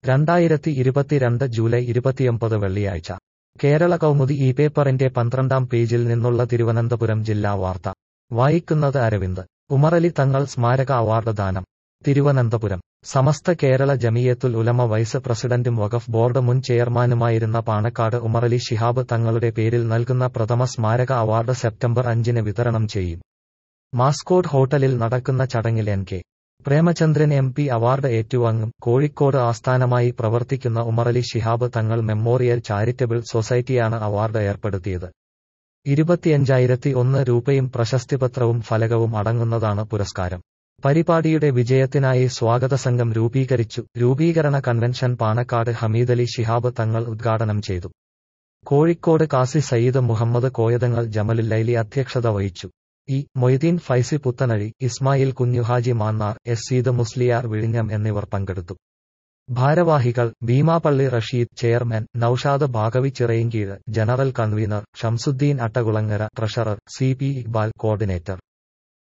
രണ്ടായിരത്തി ഇരുപത്തിരണ്ട് ജൂലൈ ഇരുപത്തിയൊമ്പത് വെള്ളിയാഴ്ച കേരള കൗമുദി ഈ പേപ്പറിന്റെ പന്ത്രണ്ടാം പേജിൽ നിന്നുള്ള തിരുവനന്തപുരം ജില്ലാ വാർത്ത വായിക്കുന്നത് അരവിന്ദ് ഉമറലി തങ്ങൾ സ്മാരക അവാർഡ് ദാനം തിരുവനന്തപുരം സമസ്ത കേരള ജമിയത്തുൽ ഉലമ വൈസ് പ്രസിഡന്റും വഖഫ് ബോർഡ് മുൻ ചെയർമാനുമായിരുന്ന പാണക്കാട് ഉമറലി ശിഹാബ് തങ്ങളുടെ പേരിൽ നൽകുന്ന പ്രഥമ സ്മാരക അവാർഡ് സെപ്റ്റംബർ അഞ്ചിന് വിതരണം ചെയ്യും മാസ്കോട്ട് ഹോട്ടലിൽ നടക്കുന്ന ചടങ്ങിൽ N K Premachandran M P award ഏറ്റുവാങ്ങും കോഴിക്കോട് ആസ്ഥാനമായി പ്രവർത്തിക്കുന്ന ഉമറലി ശിഹാബ് തങ്ങൾ മെമ്മോറിയൽ ചാരിറ്റബിൾ സൊസൈറ്റിയാണ് അവാർഡ് ഏർപ്പെടുത്തിയത് ഇരുപത്തിയഞ്ചായിരത്തി ഒന്ന് രൂപയും പ്രശസ്തിപത്രവും ഫലകവും അടങ്ങുന്നതാണ് പുരസ്കാരം പരിപാടിയുടെ വിജയത്തിനായി സ്വാഗത സംഘം രൂപീകരിച്ചു രൂപീകരണ കൺവെൻഷൻ പാണക്കാട് ഹമീദലി ശിഹാബ് തങ്ങൾ ഉദ്ഘാടനം ചെയ്തു കോഴിക്കോട് കാസി സയ്യിദ് മുഹമ്മദ് കോയതങ്ങൾ ജമലുല്ലൈലി അധ്യക്ഷത വഹിച്ചു ഇ മൊയ്തീൻ ഫൈസി പുത്തനഴി ഇസ്മായിൽ കുഞ്ഞുഹാജി മാന്നാർ എസ് സീദ് മുസ്ലിയാർ വിഴിഞ്ഞം എന്നിവർ പങ്കെടുത്തു ഭാരവാഹികൾ Beemapally Rasheed chairman Naushad Bhagavi Chirayinkeezhu general convener Shamsuddin Attakulangara treasurer C P Iqbal coordinator